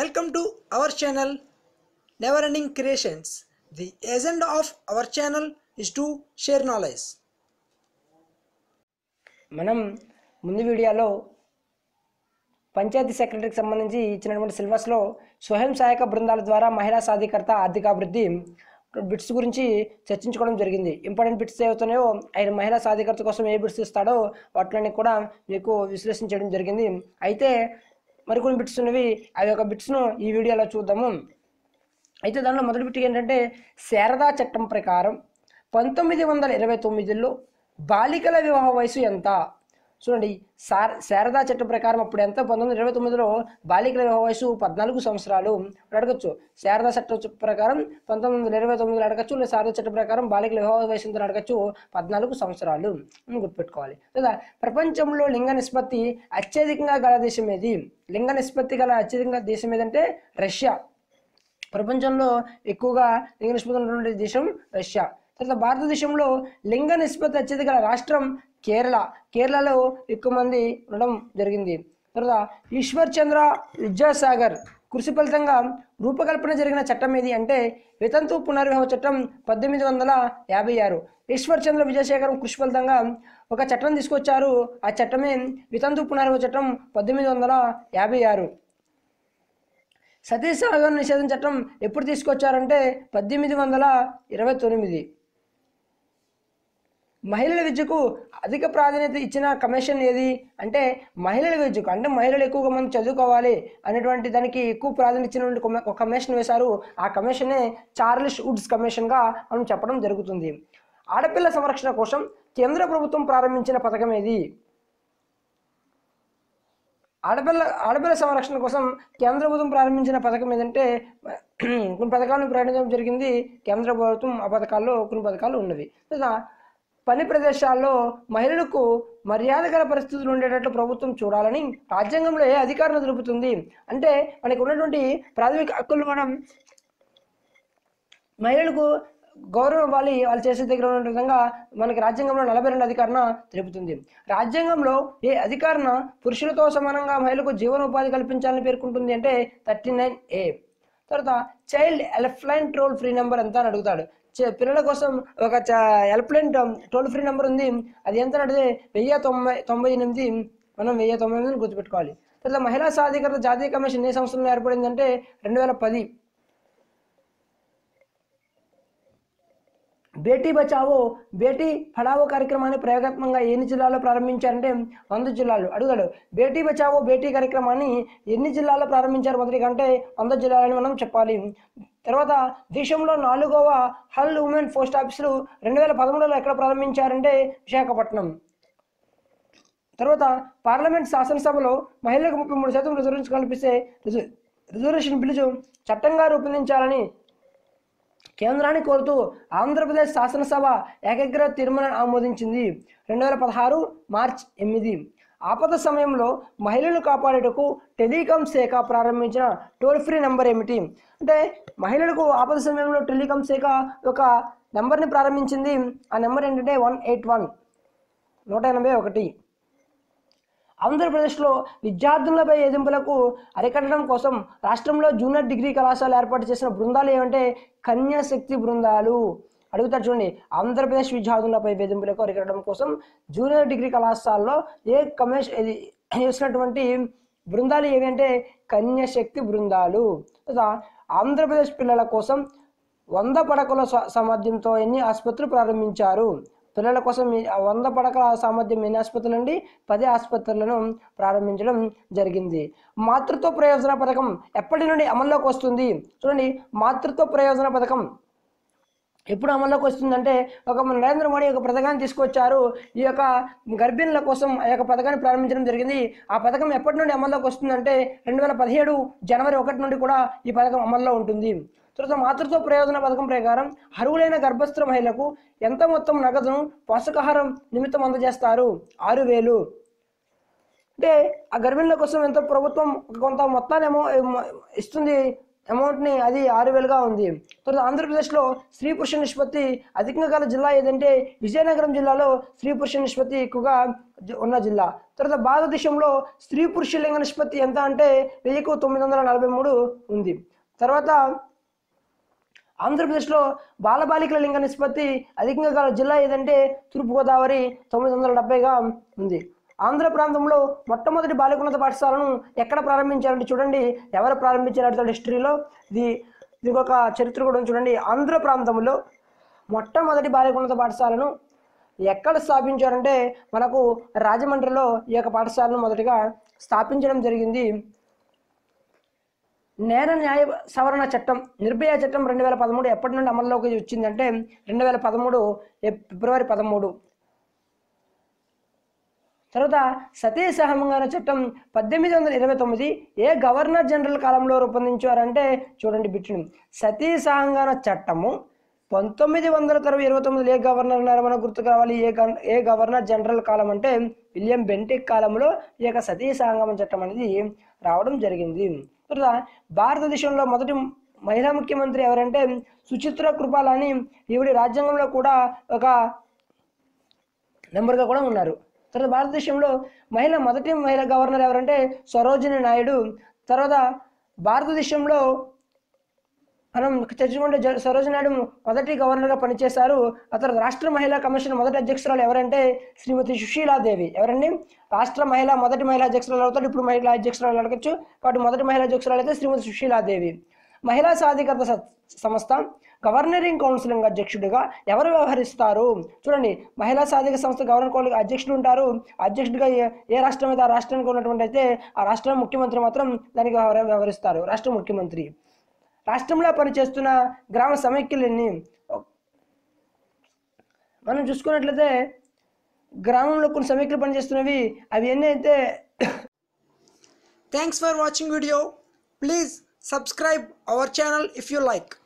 Welcome to our channel Never Ending Creations. The agenda of our channel is to share knowledge. మనం ముందు వీడియోలో పంచాయతీ సెక్రటరీకి సంబంధించి ఇచ్చినటువంటి సిలబస్లో స్వయం సహాయక బృందాల ద్వారా మహిళా సాధికారత ఆర్థికాభివృద్ధి బిట్స్ గురించి చర్చించుకోవడం జరిగింది ఇంపార్టెంట్ బిట్స్ ఏవవుతున్నాయో ఆయన మహిళా సాధికారత కోసం ఏ బిట్స్ ఇస్తాడో వాటిని కూడా మీకు విశ్లేషించడం జరిగింది అయితే మరికొన్ని బిట్స్ ఉన్నవి ఆ యొక్క బిట్స్ను ఈ వీడియోలో చూద్దాము అయితే దానిలో మొదటి బిట్ ఏంటంటే శారదా చట్టం ప్రకారం పంతొమ్మిది వందల ఇరవై తొమ్మిదిలో బాలికల వివాహ వయసు ఎంత చూడండి సార్ శారదా చట్టం ప్రకారం అప్పుడు ఎంత పంతొమ్మిది వందల ఇరవై తొమ్మిదిలో బాలికల వివాహ వయసు పద్నాలుగు సంవత్సరాలు ఇప్పుడు అడగచ్చు శారదా చట్టం ప్రకారం పంతొమ్మిది వందల ఇరవై తొమ్మిదిలో అడగచ్చు లేదా శారదా చట్టం ప్రకారం బాలికల వివాహ వయసు ఎంత అడగచ్చు పద్నాలుగు సంవత్సరాలు అని గుర్తుపెట్టుకోవాలి లేదా ప్రపంచంలో లింగ నిష్పత్తి అత్యధికంగా గల దేశం ఏది లింగ నిష్పత్తి గల అత్యధికంగా దేశం ఏదంటే రష్యా ప్రపంచంలో ఎక్కువగా లింగ నిష్పత్తి ఉన్నటువంటి దేశం రష్యా తర్వాత భారతదేశంలో లింగ నిష్పత్తి అత్యధిక గల రాష్ట్రం కేరళ కేరళలో ఎక్కువ మంది ఉండడం జరిగింది తర్వాత ఈశ్వర్ చంద్ర విద్యాసాగర్ కృషి ఫలితంగా రూపకల్పన జరిగిన చట్టం ఏది అంటే వితంతు పునర్వివాహ చట్టం పద్దెనిమిది వందల యాభై ఆరు ఈశ్వర్ చంద్ర విజయశేఖరం కృషి ఫలితంగా ఒక చట్టం తీసుకొచ్చారు ఆ చట్టమే వితంతు పునర్వివాహ చట్టం పద్దెనిమిది వందల యాభై ఆరు సతీ సహగమన నిషేధం చట్టం ఎప్పుడు తీసుకొచ్చారంటే పద్దెనిమిది వందల ఇరవై తొమ్మిది మహిళల విద్యకు అధిక ప్రాధాన్యత ఇచ్చిన కమిషన్ ఏది అంటే మహిళల విద్యకు అంటే మహిళలు ఎక్కువగా మంది చదువుకోవాలి అనేటువంటి దానికి ఎక్కువ ప్రాధాన్యత ఇచ్చినటువంటి కొమ- ఒక కమిషన్ వేశారు ఆ కమిషనే చార్లెస్ వుడ్స్ కమిషన్గా మనం చెప్పడం జరుగుతుంది ఆడపిల్ల సంరక్షణ కోసం కేంద్ర ప్రభుత్వం ప్రారంభించిన పథకం ఏది ఆడపిల్ల ఆడపిల్ల సంరక్షణ కోసం కేంద్ర ప్రభుత్వం ప్రారంభించిన పథకం ఏంటంటే కొన్ని పథకాలను ప్రకటించడం జరిగింది కేంద్ర ప్రభుత్వం ఆ పథకాల్లో కొన్ని పథకాలు ఉన్నవి లేదా పని ప్రదేశాల్లో మహిళలకు మర్యాదకర పరిస్థితులు ఉండేటట్లు ప్రభుత్వం చూడాలని రాజ్యాంగంలో ఏ అధికారం తెలుపుతుంది అంటే మనకి ఉన్నటువంటి ప్రాథమిక హక్కులు మనం మహిళలకు గౌరవం ఇవ్వాలి వాళ్ళు చేసే దగ్గర ఉన్న విధంగా మనకి రాజ్యాంగంలో నలభై రెండు అధికారణ తెలుపుతుంది రాజ్యాంగంలో ఏ అధికారణ పురుషులతో సమానంగా మహిళలకు జీవనోపాధి కల్పించాలని పేర్కొంటుంది అంటే థర్టీ నైన్ ఏ తర్వాత child helpline toll free number ఎంత అని అడుగుతాడు చ- పిల్లల కోసం ఒక హెల్ప్లైన్ టోల్ ఫ్రీ నెంబర్ ఉంది అది ఎంత అని అడిగితే వెయ్యి తొంభై తొంభై ఎనిమిది మనం వెయ్యి తొంభై ఎనిమిదిని గుర్తుపెట్టుకోవాలి తర్వాత మహిళా సాధికారత జాతీయ కమిషన్ ఏ సంవత్సరంలో ఏర్పడిందంటే రెండు వేల పది బేటీ బచావో బేటీ పడావో కార్యక్రమాన్ని ప్రయోగాత్మకంగా ఎన్ని జిల్లాల్లో ప్రారంభించారంటే వంద జిల్లాలు అడుగుతాడు బేటీ బచావో బేటీ కార్యక్రమాన్ని ఎన్ని జిల్లాల్లో ప్రారంభించారు మొదటి కంటే వంద జిల్లాలని మనం చెప్పాలి తర్వాత దేశంలో నాలుగవ హల్ ఉమెన్ పోస్ట్ ఆఫీసులు రెండు వేల పదమూడులో ఎక్కడ ప్రారంభించారంటే విశాఖపట్నం తర్వాత పార్లమెంట్ శాసనసభలో మహిళలకు ముప్పై మూడు శాతం రిజర్వేషన్ కల్పిస్తే రిజ- రిజర్వేషన్ బిల్లు చట్టంగా రూపొందించాలని కేంద్రాన్ని కోరుతూ ఆంధ్రప్రదేశ్ శాసనసభ ఏకగ్ర తీర్మానం ఆమోదించింది రెండు వేల పదహారు మార్చ్ ఎనిమిది ఆపద సమయంలో మహిళలను కాపాడేటకు టెలికాం శాఖ ప్రారంభించిన టోల్ ఫ్రీ నెంబర్ ఏమిటి అంటే మహిళలకు ఆపద సమయంలో టెలికాం శాఖ ఒక నెంబర్ని ప్రారంభించింది ఆ నెంబర్ ఏంటంటే వన్ ఎయిట్ వన్ నూట ఎనభై ఒకటి ఆంధ్రప్రదేశ్లో విద్యార్థులపై వేధింపులకు అరికట్టడం కోసం రాష్ట్రంలో జూనియర్ డిగ్రీ కళాశాల ఏర్పాటు చేసిన బృందాలు ఏమంటే కన్యాశక్తి బృందాలు అడుగుతారు చూడండి ఆంధ్రప్రదేశ్ విద్యార్థులపై వేధింపులకు అరికట్టడం కోసం జూనియర్ డిగ్రీ కళాశాలలో ఏ కమేష్ ఇది చేసినటువంటి బృందాలు ఏవి అంటే కన్యాశక్తి బృందాలు లేదా ఆంధ్రప్రదేశ్ పిల్లల కోసం వంద పడకల స- సామర్థ్యంతో ఎన్ని ఆసుపత్రులు ప్రారంభించారు పిల్లల కోసం ఈ వంద పడకల సామర్థ్యం ఎన్ని ఆసుపత్రులు అండి పది ఆసుపత్రులను ప్రారంభించడం జరిగింది మాతృత్వ ప్రయోజన పథకం ఎప్పటి నుండి అమల్లోకి వస్తుంది చూడండి మాతృత్వ ప్రయోజన పథకం ఎప్పుడు అమల్లోకి వస్తుందంటే ఒక మన నరేంద్ర మోడీ ఒక పథకాన్ని తీసుకొచ్చారు ఈ యొక్క గర్భిణుల కోసం ఆ యొక్క పథకాన్ని ప్రారంభించడం జరిగింది ఆ పథకం ఎప్పటి నుండి అమల్లోకి వస్తుందంటే రెండు వేల పదిహేడు జనవరి ఒకటి నుండి కూడా ఈ పథకం అమల్లో ఉంటుంది తర్వాత మాతృత్వ ప్రయోజన పథకం ప్రకారం అర్హులైన గర్భస్థ మహిళలకు ఎంత మొత్తం నగదును పోషకాహారం నిమిత్తం అందజేస్తారు ఆరు వేలు అంటే ఆ గర్భిణుల కోసం ఎంతో ప్రభుత్వం కొంత మొత్తాన్ని ఏమో ఏమో ఇస్తుంది అమౌంట్ని అది ఆరు వేలుగా ఉంది తర్వాత ఆంధ్రప్రదేశ్లో స్త్రీ పురుష నిష్పత్తి అధికంగా గల జిల్లా ఏదంటే విజయనగరం జిల్లాలో స్త్రీ పురుష నిష్పత్తి ఎక్కువగా జ- ఉన్న జిల్లా తర్వాత భారతదేశంలో స్త్రీ పురుష లింగ నిష్పత్తి ఎంత అంటే వెయ్యికు తొమ్మిది వందల నలభై మూడు ఉంది తర్వాత ఆంధ్రప్రదేశ్లో బాలబాలికల లింగ నిష్పత్తి అధికంగా గల జిల్లా ఏదంటే తూర్పుగోదావరి తొమ్మిది వందల డెబ్బైగా ఉంది ఆంధ్ర ప్రాంతంలో మొట్టమొదటి బాలికోన్నత పాఠశాలను ఎక్కడ ప్రారంభించారంటే చూడండి ఎవరు ప్రారంభించారు హిస్టరీలో ఇది దీనికి ఒక చరిత్ర కూడా ఉంది చూడండి ఆంధ్ర ప్రాంతంలో మొట్టమొదటి బాలికోన్నత పాఠశాలను ఎక్కడ స్థాపించారంటే మనకు రాజమండ్రిలో ఈ యొక్క పాఠశాలను మొదటిగా స్థాపించడం జరిగింది నేర న్యాయ సవరణ చట్టం నిర్భయ చట్టం రెండు వేల పదమూడు ఎప్పటి నుండి అమల్లోకి వచ్చిందంటే రెండు వేల పదమూడు ఎప్- ఫిబ్రవరి పదమూడు తర్వాత సతీ సహమంగన చట్టం పద్దెనిమిది వందల ఇరవై తొమ్మిది ఏ గవర్నర్ జనరల్ కాలంలో రూపొందించారంటే చూడండి బిట్టుని సతీ సహంగాన చట్టము పంతొమ్మిది వందల తరవై ఇరవై తొమ్మిదిలో ఏ గవర్నర్ ఉన్నారో మనకు గుర్తుకు రావాలి ఏ గన్ ఏ గవర్నర్ జనరల్ కాలం అంటే విలియం బెంటిక్ కాలంలో ఈ యొక్క సతీ సహంగమన చట్టం అనేది రావడం జరిగింది తర్వాత భారతదేశంలో మొదటి మహిళా ముఖ్యమంత్రి ఎవరంటే సుచిత్ర కృపాలని ఈవిడి రాజ్యాంగంలో కూడా ఒక నెంబర్గా కూడా ఉన్నారు తర్వాత భారతదేశంలో మహిళ మొదటి మహిళా గవర్నర్ ఎవరంటే సరోజిని నాయుడు తర్వాత భారతదేశంలో మనం చర్చించుకుంటే జ- సరోజిని నాయుడు మొదటి గవర్నర్గా పనిచేశారు ఆ తర్వాత రాష్ట్ర మహిళా కమిషన్ మొదటి అధ్యక్షురాలు ఎవరంటే శ్రీమతి సుశీలాదేవి ఎవరండి రాష్ట్ర మహిళా మొదటి మహిళా అధ్యక్షురాలు అవుతారు ఇప్పుడు మహిళా అధ్యక్షురాలు అడగచ్చు కాబట్టి మొదటి మహిళా అధ్యక్షురాలు అయితే శ్రీమతి సుశీలాదేవి మహిళా సాధికారత స- సంస్థ గవర్నరింగ్ కౌన్సిలింగ్ అధ్యక్షుడిగా ఎవరు వ్యవహరిస్తారు చూడండి మహిళా సాధిక సంస్థ గవర్నర్ కౌన్సిల్ అధ్యక్షుడు ఉంటారు అధ్యక్షుడిగా ఏ ఏ రాష్ట్రం అయితే ఆ రాష్ట్రానికి ఉన్నటువంటి అయితే ఆ రాష్ట్రం ముఖ్యమంత్రి మాత్రం దానికి వ్యవహ- వ్యవహరిస్తారు రాష్ట్ర ముఖ్యమంత్రి రాష్ట్రంలో పనిచేస్తున్న గ్రామ సమైక్యులన్నీ మనం చూసుకున్నట్లయితే గ్రామంలో కొన్ని సమైక్యులు పనిచేస్తున్నవి అవి ఎన్ని అయితే Thanks for watching video. Please subscribe our channel if you like.